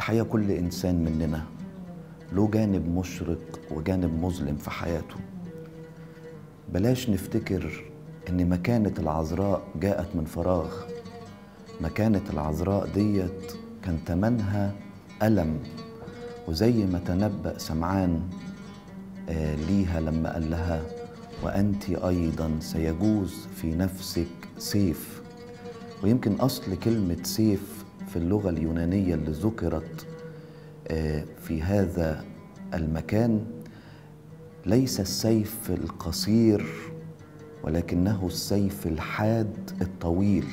الحقيقة كل إنسان مننا له جانب مشرق وجانب مظلم في حياته بلاش نفتكر إن مكانة العذراء جاءت من فراغ مكانة العذراء ديت كان تمنها ألم وزي ما تنبأ سمعان آه ليها لما قال لها وأنت أيضا سيجوز في نفسك سيف ويمكن أصل كلمة سيف في اللغة اليونانية اللي ذكرت آه في هذا المكان ليس السيف القصير ولكنه السيف الحاد الطويل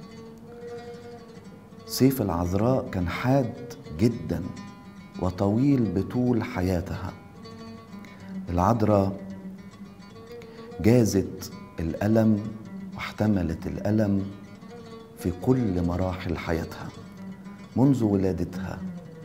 سيف العذراء كان حاد جدا وطويل بطول حياتها العذراء جازت الألم واحتملت الألم في كل مراحل حياتها منذ ولادتها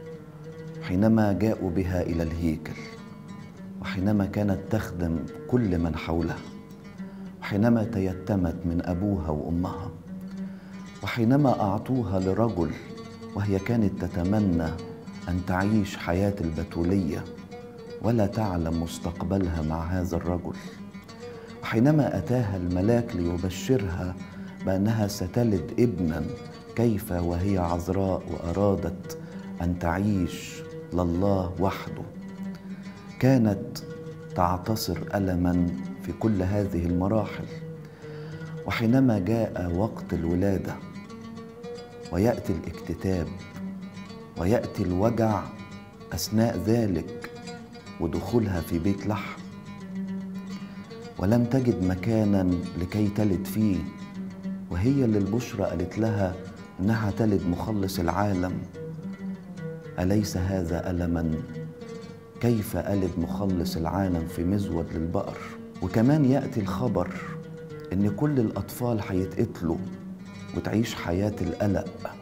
حينما جاءوا بها إلى الهيكل وحينما كانت تخدم كل من حولها وحينما تيتمت من أبوها وأمها وحينما أعطوها لرجل وهي كانت تتمنى أن تعيش حياة البتولية ولا تعلم مستقبلها مع هذا الرجل وحينما أتاها الملاك ليبشرها بأنها ستلد ابنا كيف وهي عذراء وأرادت أن تعيش لله وحده كانت تعتصر ألما في كل هذه المراحل وحينما جاء وقت الولاده وياتي الاكتتاب وياتي الوجع اثناء ذلك ودخولها في بيت لحم ولم تجد مكانا لكي تلد فيه وهي اللي البشرى قالت لها انها تلد مخلص العالم اليس هذا الما كيف الد مخلص العالم في مزود للبقر وكمان ياتي الخبر ان كل الاطفال هيتقتلوا وتعيش حياه القلق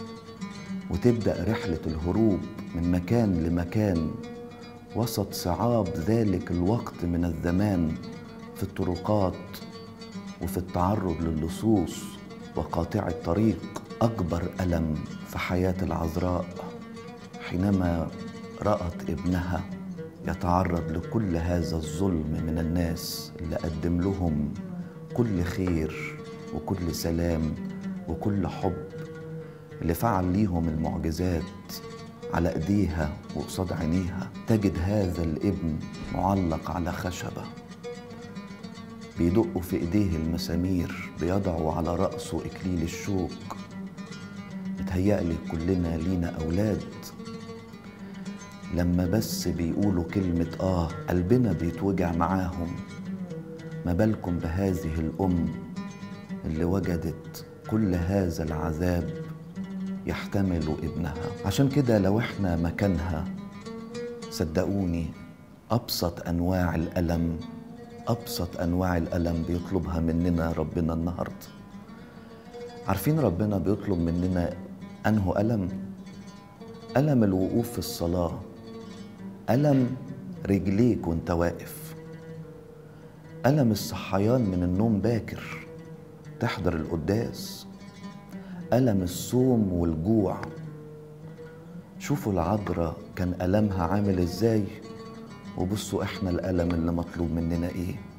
وتبدا رحله الهروب من مكان لمكان وسط صعاب ذلك الوقت من الزمان في الطرقات وفي التعرض للصوص وقاطع الطريق اكبر الم في حياه العذراء حينما رات ابنها يتعرض لكل هذا الظلم من الناس اللي قدم لهم كل خير وكل سلام وكل حب اللي فعل ليهم المعجزات على ايديها وقصاد عينيها تجد هذا الابن معلق على خشبه بيدقوا في ايديه المسامير بيضعوا على راسه اكليل الشوك متهيألي كلنا لينا اولاد لما بس بيقولوا كلمة آه قلبنا بيتوجع معاهم ما بالكم بهذه الأم اللي وجدت كل هذا العذاب يحتمل ابنها عشان كده لو احنا مكانها صدقوني أبسط أنواع الألم أبسط أنواع الألم بيطلبها مننا ربنا النهاردة عارفين ربنا بيطلب مننا أنه ألم ألم الوقوف في الصلاة ألم رجليك وانت واقف ألم الصحيان من النوم باكر تحضر القداس ألم الصوم والجوع شوفوا العذراء كان ألمها عامل إزاي وبصوا إحنا الألم اللي مطلوب مننا إيه